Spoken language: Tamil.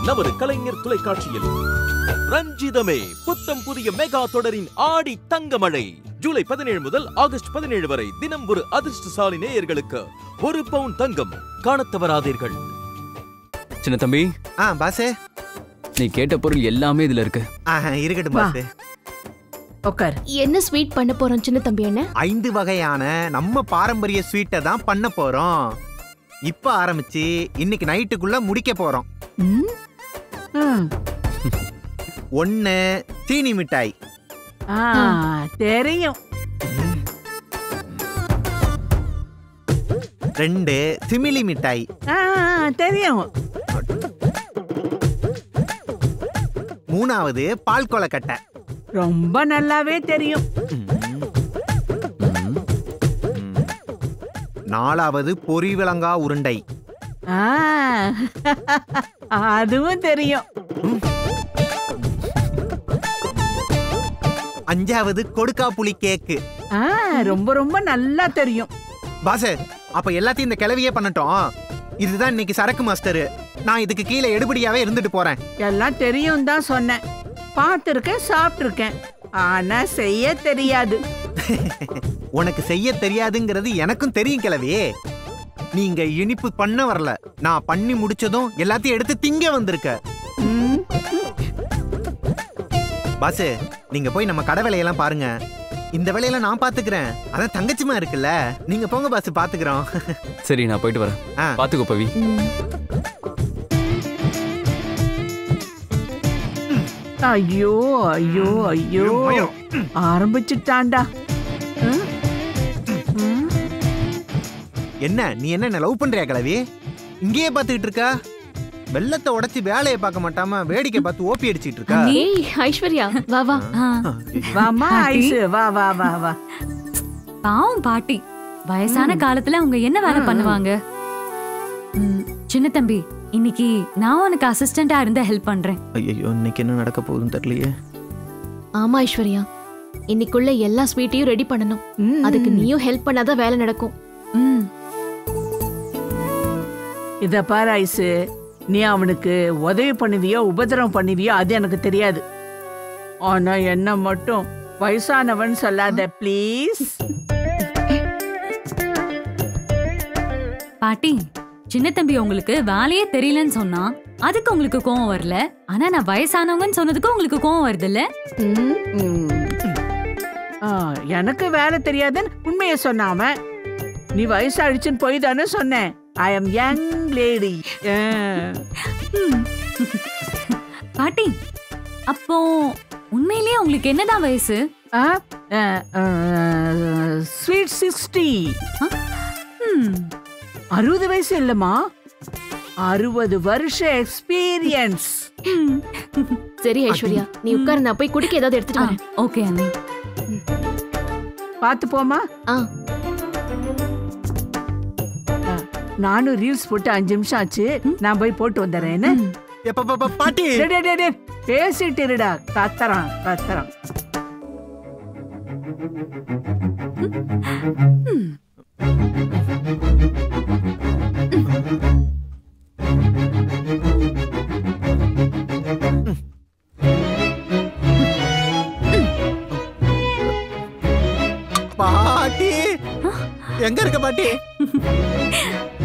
நமது கலைஞர் தொலைக்காட்சியில் ரஞ்சிதமே புத்தம் புதிய மெகா தொடரின் ஆடி தங்கமழை ஜூலை பதினேழு முதல் ஆகஸ்ட் பதினேழு வரை தினம் ஒரு அதிர்ஷ்டசாலி நேயர்களுக்கு ஒரு பவுன் தங்கம் காணத் தவறாதீர்கள் சின்ன தம்பி ஆ பாசே நீ கேட்ட பொருள் எல்லாமே இதுல இருக்கு ஆ இருக்கட்டும் வா. பாசே உட்கார் என்ன ஸ்வீட் பண்ண போறோம் சின்ன தம்பி என்ன ஐந்து வகையான நம்ம பாரம்பரிய ஸ்வீட்டை தான் பண்ண போறோம் இப்ப ஆரம்பிச்சு இன்னைக்கு நைட்டுக்குள்ள முடிக்க போறோம் ம்? ம். ஒன்னு சீனி மிட்டாய் ஆ, தெரியும் ரெண்டு சிமிலி மிட்டாய் ஆ, தெரியும் மூணாவது பால் கொலக்கட்டை ரொம்ப நல்லாவே தெரியும் நாலாவது பொரி விளங்கா உருண்டை ஆ, அதுவும் தெரியும் அஞ்சாவது கொடுக்கா புளி கேக்கு ஆ, ரொம்ப ரொம்ப நல்லா தெரியும் பாசே அப்ப எல்லாத்தையும் இந்த கிளவியே பண்ணட்டும் இதுதான் இன்னைக்கு சரக்கு மாஸ்டர் நான் இதுக்கு கீழே எடுபடியாவே இருந்துட்டு போறேன் எல்லாம் தெரியும் தான் சொன்னேன் பார்த்துருக்கேன் சாப்பிட்டுருக்கேன் ஆனா செய்ய தெரியாது உனக்கு செய்ய தெரியாதுங்கிறது எனக்கும் தெரியும் கிளவியே நீங்க இனிப்பு பண்ண வரல நான் பண்ணி முடிச்சதும் எல்லாத்தையும் எடுத்து திங்க வந்திருக்க ம், பாசு நீங்க போய் நம்ம கடை வேலையெல்லாம் பாருங்க இந்த வேலையெல்லாம் நான் பாத்துக்கிறேன் அதான் தங்கச்சிமா இருக்குல்ல நீங்க போங்க பாசு பாத்துக்கிறோம் சரி நான் போயிட்டு வரேன் ஆ. பாத்துக்கோ பவி ஐயோ ஐயோ ஐயோ ஆரம்பிச்சுட்டான்டா ம்? ம்? என்ன நீ என்ன என்ன லவ் பண்றியா கிளவி இங்கேயே பாத்துக்கிட்டு இருக்கா வெள்ளத்தை உடைச்சு வேலையை பார்க்க மாட்டாம வேடிக்கை பார்த்து ஓப்பி அடிச்சிட்டு இருக்கா ஏய் ஐஸ்வர்யா வா வா வாமா ஐசு வா வா வா வா பாவம் பாட்டி வயசான காலத்துல அவங்க என்ன வேலை பண்ணுவாங்க ம், சின்ன தம்பி இன்னைக்கு நான் உனக்கு அசிஸ்டண்டா இருந்து ஹெல்ப் பண்றேன் ஐயோ இன்னைக்கு என்ன நடக்க போகுதுன்னு தெரியலையே ஆமா ஐஸ்வர்யா இன்னைக்குள்ள எல்லா ஸ்வீட்டையும் ரெடி பண்ணணும் ம். அதுக்கு நீயும் ஹெல்ப் பண்ணாதான் வேலை நடக்கும் ம் இத பாரு ஐசு நீ அவனுக்கு உதவி பண்ணுவியோ உபத்திரவம் பண்ணுவியோ அது எனக்கு தெரியாது ஆனா என்ன மட்டும் வயசானவன் சொல்லாத ப்ளீஸ் பாட்டி சின்ன தம்பி உங்களுக்கு வேலையே தெரியலன்னு சொன்னா அதுக்கு உங்களுக்கு கோவம் வரல ஆனா நான் வயசானவங்கன்னு சொன்னதுக்கு உங்களுக்கு கோவம் வருது இல்ல எனக்கு வேலை தெரியாதுன்னு உண்மையை சொன்னாம நீ வயசாயிடுச்சுன்னு போய் தானே சொன்னேன் ஐ அம் யங் லேடி பாட்டி அப்போ உண்மையிலேயே உங்களுக்கு என்னதான் வயசு ஸ்வீட் சிக்ஸ்டி ம், அறுபது வயசு இல்லம்மா அறுபது வருஷ எக்ஸ்பீரியன்ஸ் ம். சரி ஐஸ்வர்யா நீ உட்காரு நான் போய் குடிக்க ஏதாவது எடுத்துட்டு ஆ, வரேன் ஓகே அண்ணி பார்த்து போமா ஆ நானும் ரீல்ஸ் போட்டு அஞ்சு நிமிஷம் ஆச்சு நான் போய் போட்டு வந்துடுறேன் என்ன எப்ப பா- பா- பாட்டி டேய், டேய், டேய், டேய், பேசிட்டு இருடா கத்தறான் கத்தறான் பாட்டி எங்க இருக்க பாட்டி